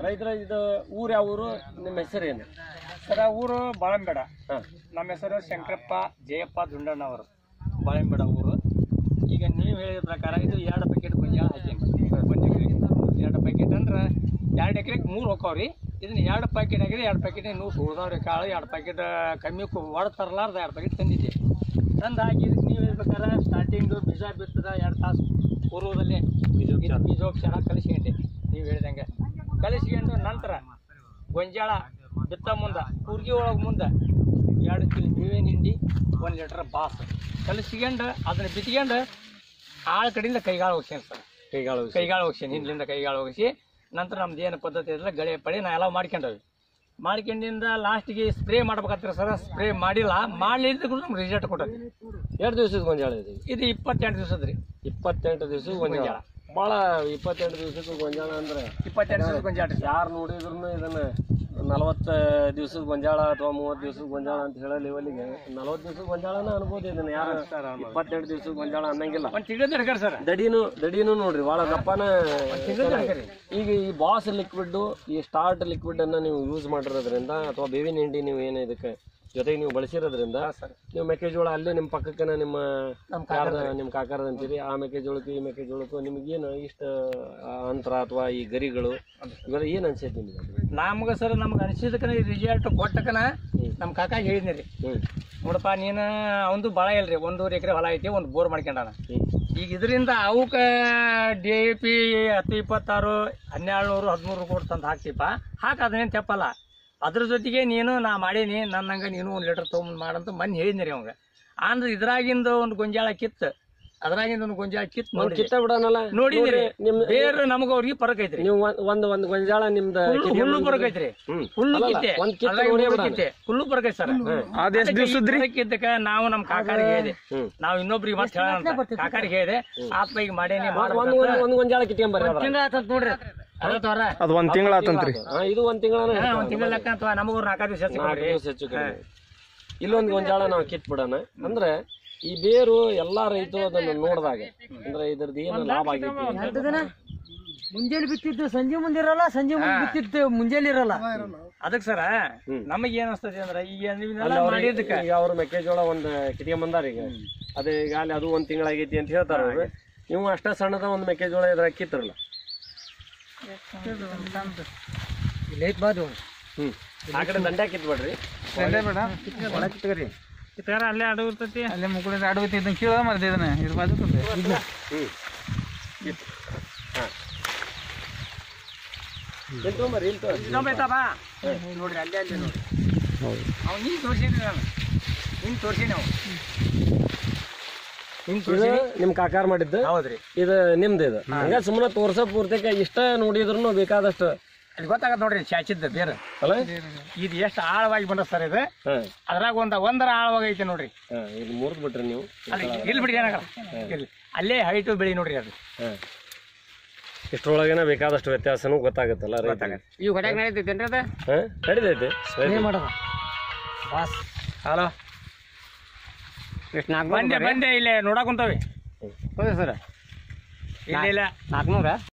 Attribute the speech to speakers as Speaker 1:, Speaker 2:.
Speaker 1: ರೈತರ ಇದು ಊರು ಯಾವ ಊರು ನಿಮ್ಮ ಹೆಸರೇನು
Speaker 2: ಸರ ಊರು ಬಾಳಂಬೇಡ
Speaker 1: ಹಾಂ
Speaker 2: ನಮ್ಮ ಹೆಸರು ಶಂಕರಪ್ಪ ಜಯಪ್ಪ ದುಂಡಣ್ಣವರು ಬಾಳಂಬೇಡ ಊರು ಈಗ ನೀವು ಹೇಳಿದ ಪ್ರಕಾರ ಇದು ಎರಡು ಪ್ಯಾಕೆಟ್ ಗೊಂಜಾಳ ಹಾಕೀನಿ ಒಂದು ಎಕರೆಗೆ ಎರಡು ಪ್ಯಾಕೆಟ್ ಅಂದ್ರೆ ಎರಡು ಎಕರೆಗೆ ಮೂರು ಹೋಗ್ತಾವ್ರಿ ಇದನ್ನ ಎರಡು ಪ್ಯಾಕೆಟ್ ಆಗಿದೆ ಎರಡು ಪ್ಯಾಕೆಟ್ ನೂರು ಉಳ್ದವ್ರಿ ಕಾಳು ಎರಡು ಪ್ಯಾಕೆಟ್ ಕಮ್ಮಿ ಒಡ ತರಲಾರ್ದ ಎರಡು ಪ್ಯಾಕೆಟ್ ತಂದಿದ್ದೆ ತಂದು ಹಾಕಿ ಇದಕ್ಕೆ ನೀವು ಹೇಳ್ಬೇಕಾದ್ರೆ ಸ್ಟಾರ್ಟಿಂಗು ಬೀಜ ಬಿತ್ತದ ಎರಡು ತಾಸು ಪೂರ್ವದಲ್ಲಿ ಇದು ಬೀಜೋಪಚಾರ ಕಲಿಸ್ಕೊಂಡೆ ನೀವು ಹೇಳ್ದಂಗೆ ಕಲಿಸ್ಕೊಂಡು ನಂತರ ಗೊಂಜಾಳ ಬಿತ್ತ ಮುಂದೆ ಕೂರ್ಗಿ ಒಳಗೆ ಮುಂದೆ ಎರಡು ಕಿಲೋ ಬೇವಿನ ಹಿಂಡಿ ಒಂದು ಲೀಟ್ರ್ ಬಾಸ್ ಕಲಿಸ್ಕೊಂಡು ಅದನ್ನ ಬಿತ್ಕೊಂಡು ಆಳ ಕಡೆಯಿಂದ ಕೈಗಾಳು ಹೋಗ್ಸೇನೆ ಸರ್
Speaker 1: ಕೈಗಾಳು
Speaker 2: ಕೈಗಾಳು ಹೋಗ್ಸೇನೆ ಹಿಂದ್ಲಿಂದ ಕೈಗಾಳು ಹೋಗಿಸಿ ನಂತರ ನಮ್ದು ಏನು ಪದ್ಧತಿ ಇದ್ರೆ ಗಳೆ ಪಡಿ ನಾ ಎಲ್ಲ ಮಾಡ್ಕೊಂಡವಿ ಮಾಡ್ಕೊಂಡಿಂದ ಲಾಸ್ಟಿಗೆ ಸ್ಪ್ರೇ ಮಾಡ್ಬೇಕಾಗ್ತದೆ ಸರ್ ಸ್ಪ್ರೇ ಮಾಡಿಲ್ಲ ಮಾಡಲಿದ್ದು ನಮ್ಗೆ ರಿಸಲ್ಟ್ ಕೊಟ್ಟది
Speaker 1: ಎರಡು ದಿವಸದ ಗೊಂಜಾಳ ಇದೆ
Speaker 2: ಇದು ಇಪ್ಪತ್ತೆಂಟು ದಿವಸದ ರೀ
Speaker 1: ಇಪ್ಪತ್ತೆಂಟು ದಿವಸದ ಗೊಂಜಾಳ ಭಾಳ ಇಪ್ಪತ್ತೆಂಟು ದಿವಸದ ಗೊಂಜಾಳ ಅಂದ್ರೆ
Speaker 2: ಇಪ್ಪತ್ತೆಂಟು ದಿವಸದ ಗೊಂಜಾಳ ರೀ
Speaker 1: ಯಾರು ನೋಡಿದ್ರು ಇದನ್ನ ನಲವತ್ತು ದಿವಸದ ಗೊಂಜಾಳ ಅಥವಾ ಮೂವತ್ತು ದಿವಸದ ಗೊಂಜಾಳ ಅಂತ ಹೇಳೋ ಲೆವೆಲಿಗೆ ನಲವತ್ತು ದಿವಸದ ಗೊಂಜಾಳನ ಅನ್ಬೋದು ಇದನ್ನ ಯಾರು ಇಪ್ಪತ್ತೆರಡು ದಿವಸದ ಗೊಂಜಾಳ ಅನ್ನಂಗಿಲ್ಲ
Speaker 2: ಒಂದು ತಿಂಗಳು ತಡ್ಕರಿ ಸರ್
Speaker 1: ದಡಿನು ದಡಿನು ನೋಡ್ರಿ ಭಾಳ ದಪ್ಪನ
Speaker 2: ತಿಂಗಳು ತಡ್ಕರಿ
Speaker 1: ಈಗ ಈ ಬಾಸ್ ಲಿಕ್ವಿಡ್ ಈ ಸ್ಟಾರ್ಟ್ ಲಿಕ್ವಿಡ್ ಅನ್ನ ನೀವು ಯೂಸ್ ಮಾಡಿರೋದ್ರಿಂದ ಅಥವಾ ಬೇವಿನ ಹಿಂಡಿ ನೀವು ಏನು ಇದಕ್ಕೆ ಜೊತೆಗೆ ನೀವು ಬಳಸಿರೋದ್ರಿಂದ ನೀವು ಮೆಕ್ಕೆಜೋಳ ಅಲ್ಲೇ ನಿಮ್ಮ ಪಕ್ಕಕ್ಕನ ನಿಮ್ಮ ಯಾರ್ದ ನಿಮ್ಮ ಕಾಕಾರದ ಅಂತೀರಿ ಆ ಮೆಕ್ಕೆಜೋಳಕ್ಕೂ ಈ ಮೆಕ್ಕೆಜೋಳಕ್ಕೂ ನಿಮ್ಗೇನು ಇಷ್ಟ ಆ, ಅಂತರ ಅಥವಾ ಈ ಗರಿಗಳು ಇವೆಲ್ಲ ಏನು ಅನ್ಸೈತಿ ನಿಮಗೆ
Speaker 2: ನಮ್ಗೆ ಸರ್ ನಮ್ಗೆ ಅನಿಸಿದಕ್ಕನ ರಿಸಲ್ಟ್ ಕೊಟ್ಟಕನ ನಮ್ಮ ಕಾಕ ಹೇಳಿದ್ನಿ ರೀ
Speaker 1: ಹ್ಞೂ
Speaker 2: ನೋಡಪ್ಪ ನೀನು ಅವಂದು ಭಾಳ ಇಲ್ರಿ ಒಂದೂವರೆ ಎಕರೆ ಹೊಲ ಐತಿ ಒಂದು ಬೋರ್ ಮಾಡ್ಕೊಂಡಾನ
Speaker 1: ಹ್ಞೂ
Speaker 2: ಈಗ ಇದರಿಂದ ಅವಕ್ಕ ಡಿ ಎ ಪಿ ಹತ್ತು ಇಪ್ಪತ್ತಾರು ಹನ್ನೆರಡು ನೂರು ಹದಿಮೂರು ಕೋಟಿ ತಂದು ಹಾಕ್ತಿಪ್ಪ ಹಾಕ ಅದನ್ನೇನು ತೆಪ್ಪಲ್ಲ ಅದ್ರ ಜೊತೆಗೆ ನೀನು ನಾ ಮಾಡೀನಿ ನನ್ನಂಗೆ ನೀನು ಒಂದು ಲೀಟರ್ ತೊಗೊಂಡು ಮಾಡಂತ ಮನ್ ಹೇಳಿದ್ನಿ ರೀ ಅವಂಗ ಅಂದ್ರೆ ಇದ್ರಾಗಿಂದ ಒಂದು ಗೊಂಜಾಳ ಕಿತ್ತು ಅದ್ರಾಗಿಂದ ಒಂದು ಗೊಂಜಾಳ ಕಿತ್ತು ನೋಡಿ
Speaker 1: ಕಿತ್ತ ಬಿಡೋಣಲ್ಲ
Speaker 2: ನೋಡಿದ್ರಿ
Speaker 1: ನಿಮ್
Speaker 2: ಬೇರೆ ನಮಗ ಅವ್ರಿಗೆ ಫರಕ್ ಐತ್ರಿ
Speaker 1: ನೀವು ಒಂದ್- ಒಂದ್ ಒಂದ್ ಗೊಂಜಾಳ ನಿಮ್ದ
Speaker 2: ಹುಲ್ಲು ಹುಲ್ಲು ಫರಕ್ ಐತ್ರಿ
Speaker 1: ಹ್ಮ್
Speaker 2: ಹುಲ್ಲು
Speaker 1: ಅಲ್ಲಲ್ಲ,
Speaker 2: ಕಿತ್ತೆ
Speaker 1: ಒಂದ್ ಕಿತ್ತು
Speaker 2: ಅದ್ರಾಗ
Speaker 1: ನೋಡೇ
Speaker 2: ಹುಲ್ಲು
Speaker 1: ಬಿಡೋಣ.
Speaker 2: ಕಿತ್ತೆ ಹುಲ್ಲು ಫರಕ್ ಐತಿ ಸರ್ ಕಿದ್ದಕ್ಕ ನಾವು ನಮ್ಮ ಕಾಕಾರಿಗೆ ಹೇಳಿದೆ
Speaker 1: ಹ್ಮ್.
Speaker 2: ನಾವು ಇನ್ನೊಬ್ರಿಗೆ ಮತ್ತೆ ಹೇಳೋಣ ಕಾಕಾರಿಗೆ ಹೇಳಿದೆ ಆತ್ಮ ಈಗ ಮಾಡೇನಿ
Speaker 1: ಒಂದ್ ಒಂದ್ ಒಂದ್ ಗೊಂಜಾಳ ಕಿತ್ಕೊಂಬರ್ರಿ ಅದ್ರಾಗ.
Speaker 2: ನೋಡ್ರಿ ಅದ ತೋರ
Speaker 3: ಅದು ಒಂದ್ ತಿಂಗಳ ಆತಂತ್ರಿ
Speaker 1: ಹಾ, ಇದು ಒಂದ್ ತಿಂಗಳನ
Speaker 2: ಹಾ, ಒಂದ್ ತಿಂಗಳ ಲೆಕ್ಕ ಅಥವಾ ನಮಗೂ ನಾಲ್ಕು ದಿವಸ
Speaker 1: ನಾಲ್ಕು ದಿವಸ ಹೆಚ್ಚು ಕಡಿಮೆ ಇಲ್ಲೊಂದ್ ಗೊಂಜಾಳ ನಾವು ಕಿತ್ ಬಿಡೋಣ ಅಂದ್ರೆ ಈ ಬೇರು ಎಲ್ಲಾ ರೈತರು ಅದನ್ನ ನೋಡಿದಾಗ ಅಂದ್ರೆ ಇದ್ರದ್ದು ಏನು ಲಾಭ ಆಗೈತಿ ಅಂತ.
Speaker 4: ಮುಂಜಾನೆ ಬಿತ್ತಿದ್ದು ಸಂಜೆ ಮುಂದೆ ಇರಲ್ಲ ಸಂಜೆ ಮುಂದೆ ಬಿತ್ತಿದ್ದು ಮುಂಜಾನೆ ಇರಲ್ಲ
Speaker 2: ಅದಕ್ಕೆ ಸರ ನಮಗೆ ಏನ್ ಅನ್ಸ್ತದೆ ಅಂದ್ರೆ ಈಗ ನೀವೆಲ್ಲ
Speaker 1: ಅವ್ರಿಗೆ
Speaker 2: ಮಾಡಿದ್ದಕ್ಕ
Speaker 1: ಈಗ ಅವ್ರ ಮೆಕ್ಕೆಜೋಳ ಒಂದ್ ಕಿತ್ಕೊಂಬಂದಾರ ಈಗ ಅದೇ ಈಗ ಅಲ್ಲಿ ಅದು ಒಂದ್ ತಿಂಗಳಾಗೈತಿ ಅಂತ ಹೇಳ್ತಾರ ಅವ್ರು ನೀವು ಅಷ್ಟ ಸಣ್ಣದ ಒಂದ್ ಮೆಕ್ಕೆಜೋಳ ಇದ್ರಾಗ ಕಿತ್ರಲ್ಲ
Speaker 4: ಲೇಟ್ ಬಾದು
Speaker 1: ಹ್ಮ್ ಆ ಕಡೆ ದಂಡೆ ಕಿತ್ಬೇಡ್ರಿ
Speaker 2: ಇತರ ಅಲ್ಲೇ ಅಡು ಇರ್ತೈತಿ
Speaker 3: ಅಲ್ಲೇ ಮುಗುಳಿಂದ ಆಡುತ್ತೆ ಇದನ್ನ ಕೀಳ ಮಾಡಿದೆ ಇದನ್ನ ಇದ್ರ ಬಾಜು
Speaker 1: ಹ್ಮ್ ಹಾ ಇಲ್ಲಿ ತೊಗೊಂಬರ್ರಿ ಇಲ್ಲಿ ತೊಗೊಂಬರ್ರಿ.
Speaker 2: ಇನ್ನೊಬ್ಬ ಬಾ ನೋಡ್ರಿ ಅಲ್ಲೇ ಅಲ್ಲೇ ನೋಡ್ರಿ ಅವ್ನು ಹಿಂಗ್ ತೋರ್ಸೀನಿ ನಾನು ಹಿಂಗ್ ತೋರ್ಸೀನಿ ಅವ್ ಹಿಂಗ್
Speaker 1: ಇದು
Speaker 2: ತೋರ್ಸೀನಿ
Speaker 1: ನಿಮ್ ಕಾಕಾರ ಮಾಡಿದ್ದು
Speaker 2: ಹೌದ್ರಿ
Speaker 1: ಇದು ನಿಮ್ದು ಇದು ಹಂಗ ಸುಮ್ಮನೆ ತೋರ್ಸ ಪೂರ್ತಿಕ ಇಷ್ಟ ನೋಡಿದ್ರು ಬೇಕಾದಷ್ಟು
Speaker 2: ಅಲ್ಲಿ ಗೊತ್ತಾಗತ್ ನೋಡ್ರಿ ಚಾಚಿದ್ದ ಬೇರೆ
Speaker 1: ಅಲ್ಲ
Speaker 2: ಇದು ಎಷ್ಟು ಆಳವಾಗಿ ಬಂದ ಸರ್ ಇದು
Speaker 1: ಹಾ
Speaker 2: ಅದ್ರಾಗ ಒಂದ ಒಂದರ ಆಳವಾಗಿ ಐತೆ ನೋಡ್ರಿ
Speaker 1: ಹಾ ಇದು ಮುರಿದ್ ಬಿಟ್ರಿ ನೀವು
Speaker 2: ಅಲ್ಲಿ ಇಲ್ಲಿ ಬಿಡಿ ಏನಾಗಲ್ಲ ಇರ್ಲಿ. ಅಲ್ಲೇ ಹೈಟು ಬೆಳಿ ನೋಡ್ರಿ ಅದು
Speaker 1: ಹಾ ಇಷ್ಟ್ರೊಳಗೇನ ಬೇಕಾದಷ್ಟು ವ್ಯತ್ಯಾಸನೂ ಗೊತ್ತಾಗುತ್ತಲ್ಲ ರೈತರಿಗೆ
Speaker 2: ಈ ಹೊಡ್ಯಾಗ ನಡೀತೈತೇನ್ರಿ ಅದ
Speaker 1: ಹಾ ನಡೀತೈತಿ
Speaker 4: ಮಾಡೋದು ಬಾಸ್
Speaker 2: ಹಲೋ ಬಂದೆ ಬಂದೆ ಇಲ್ಲೇ ನೋಡಕ್ ಕುಂತಾವಿ
Speaker 4: ಸರ್
Speaker 2: ಇಲ್ಲ ಇಲ್ಲ
Speaker 4: ನಾಲ್ಕುನೂರ